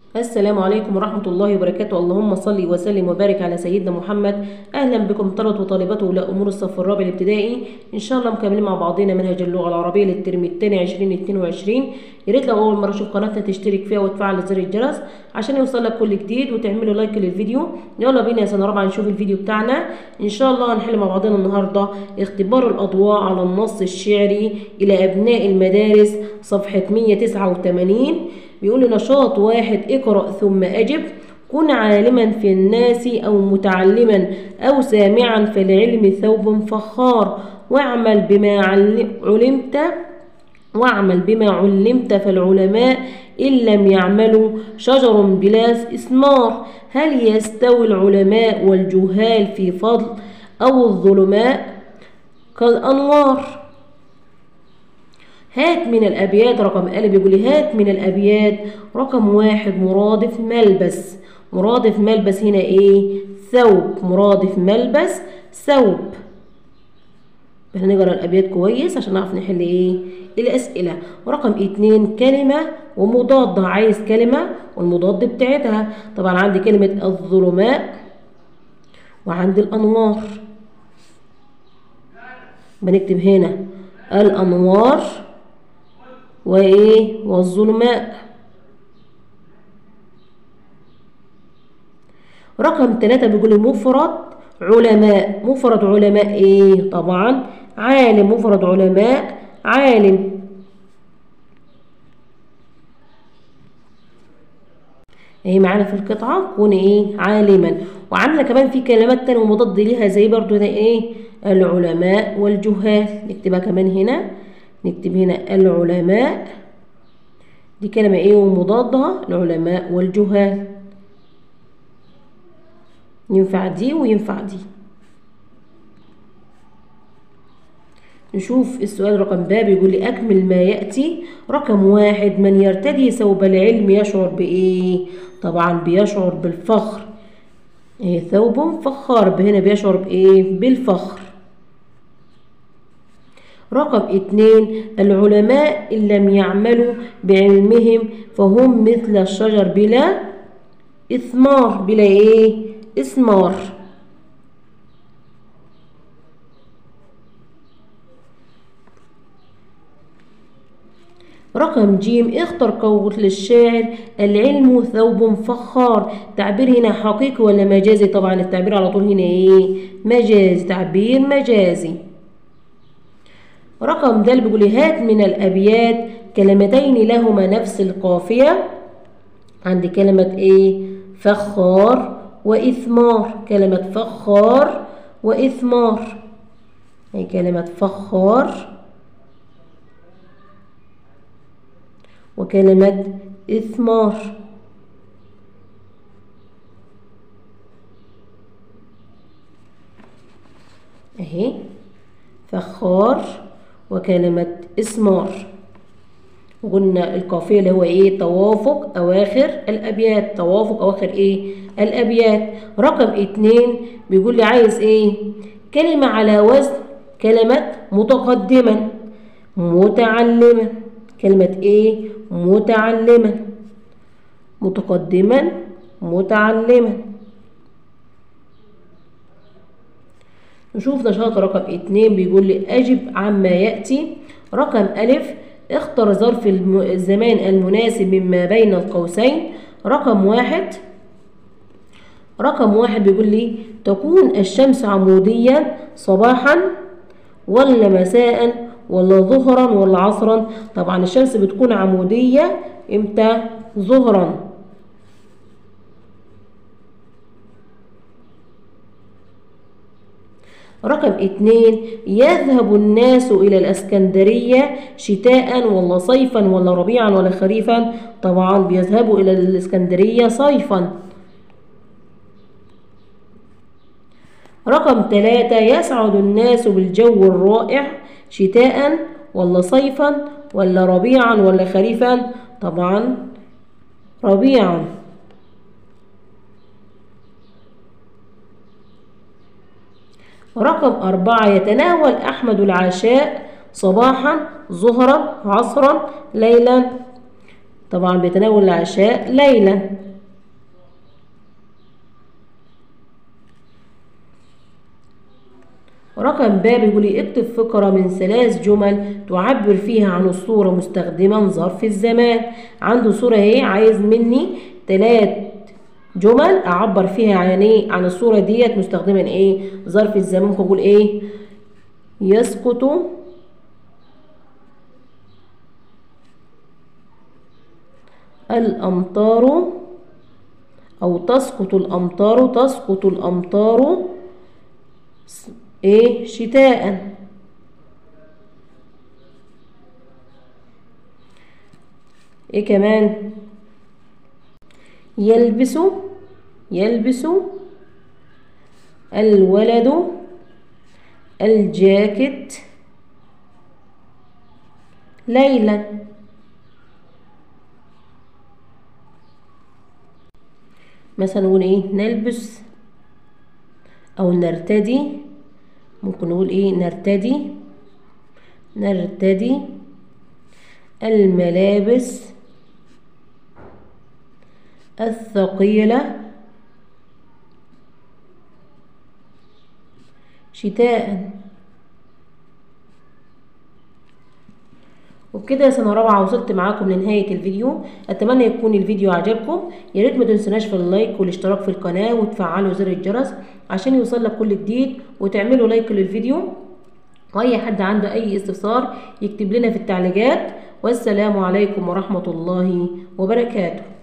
السلام عليكم ورحمة الله وبركاته اللهم صل وسلم وبارك على سيدنا محمد أهلا بكم طلبة وطالبات ولاء أمور الصف الرابع الابتدائي إن شاء الله مكملين مع بعضنا منهج اللغة العربية للترم الثاني 2022 يا ريت لو أول مرة تشوف قناتنا تشترك فيها وتفعل زر الجرس عشان يوصلك كل جديد وتعملوا لايك للفيديو يلا بينا يا سنة رابعة نشوف الفيديو بتاعنا إن شاء الله هنحل مع بعضنا النهاردة اختبار الأضواء على النص الشعري إلى أبناء المدارس صفحة 189 بيقول لي نشاط واحد اقرأ ثم أجب كن عالما في الناس أو متعلما أو سامعا في العلم ثوب فخار واعمل بما علمت واعمل بما علمت فالعلماء إن لم يعملوا شجر بلا إثمار هل يستوي العلماء والجهال في فضل أو الظلماء كالأنوار هات من الأبيات رقم أ بيقول لي هات من الأبيات رقم واحد مرادف ملبس مرادف ملبس هنا إيه ثوب مرادف ملبس ثوب هنقرا الأبيات كويس عشان نعرف نحل إيه الأسئلة ورقم اتنين كلمة ومضادة عايز كلمة والمضاد بتاعتها طبعا عندي كلمة الظلماء وعندي الأنوار بنكتب هنا الأنوار وإيه والظلماء رقم ثلاثة بيقول مفرد علماء مفرد علماء إيه طبعا عالم مفرد علماء عالم اهي معانا في القطعة كون ايه عالما وعندنا كمان في كلمات تانية ومضاد ليها زي برضو ده ايه العلماء والجهال نكتبها كمان هنا نكتب هنا العلماء دي كلمة ايه ومضادها العلماء والجهال ينفع دي وينفع دي نشوف السؤال رقم ب بيقول لي أكمل ما يأتي رقم واحد من يرتدي ثوب العلم يشعر بإيه طبعا بيشعر بالفخر إيه ثوب فخار هنا بيشعر بإيه بالفخر رقم اتنين العلماء إن لم يعملوا بعلمهم فهم مثل الشجر بلا إثمار بلا إيه إثمار رقم جيم اختر قول الشاعر العلم ثوب فخار تعبير هنا حقيقي ولا مجازي طبعا التعبير على طول هنا ايه مجازي تعبير مجازي رقم د بيقول هات من الابيات كلمتين لهما نفس القافيه عندي كلمه ايه فخار واثمار كلمه فخار واثمار هي كلمه فخار وكلمة إثمار أهي فخار وكلمة إثمار وقلنا القافية اللي هو إيه توافق أواخر الأبيات توافق أواخر إيه الأبيات رقم اتنين بيقول لي عايز إيه كلمة على وزن كلمة متقدما متعلما كلمة إيه متعلما متقدما متعلما نشوف نشاط رقم اتنين بيقول لي أجب عما يأتي رقم ألف اختر ظرف الزمان المناسب مما بين القوسين رقم واحد رقم واحد بيقول لي تكون الشمس عموديا صباحا ولا مساء ولا ظهرا ولا عصرا طبعا الشمس بتكون عمودية امتى ظهرا رقم اتنين يذهب الناس إلى الأسكندرية شتاء ولا صيفا ولا ربيعا ولا خريفا طبعا بيذهبوا إلى الإسكندرية صيفا رقم ثلاثة يسعد الناس بالجو الرائع شتاء ولا صيفا ولا ربيعا ولا خريفا طبعا ربيعا رقم أربعة يتناول أحمد العشاء صباحا ظهرا عصرا ليلا طبعا بيتناول العشاء ليلا رقم ب بيقول لي اكتب فقرة من ثلاث جمل تعبر فيها عن الصورة مستخدما ظرف الزمان عنده صورة اهي عايز مني ثلاث جمل اعبر فيها عن ايه عن الصورة ديت مستخدما ايه ظرف الزمان ممكن اقول ايه يسقط الأمطار أو تسقط الأمطار تسقط الأمطار إيه شتاء إيه كمان يلبس يلبس الولد الجاكيت ليلا مثلا نقول ايه نلبس او نرتدي ممكن نقول ايه نرتدي نرتدي الملابس الثقيلة شتاء وبكده يا سنة رابعة وصلت معاكم لنهاية الفيديو أتمنى يكون الفيديو عجبكم يا ريت ما تنسوناش في اللايك والاشتراك في القناة وتفعلوا زر الجرس عشان يوصلك كل جديد وتعملوا لايك للفيديو وأي حد عنده أي استفسار يكتب لنا في التعليقات والسلام عليكم ورحمة الله وبركاته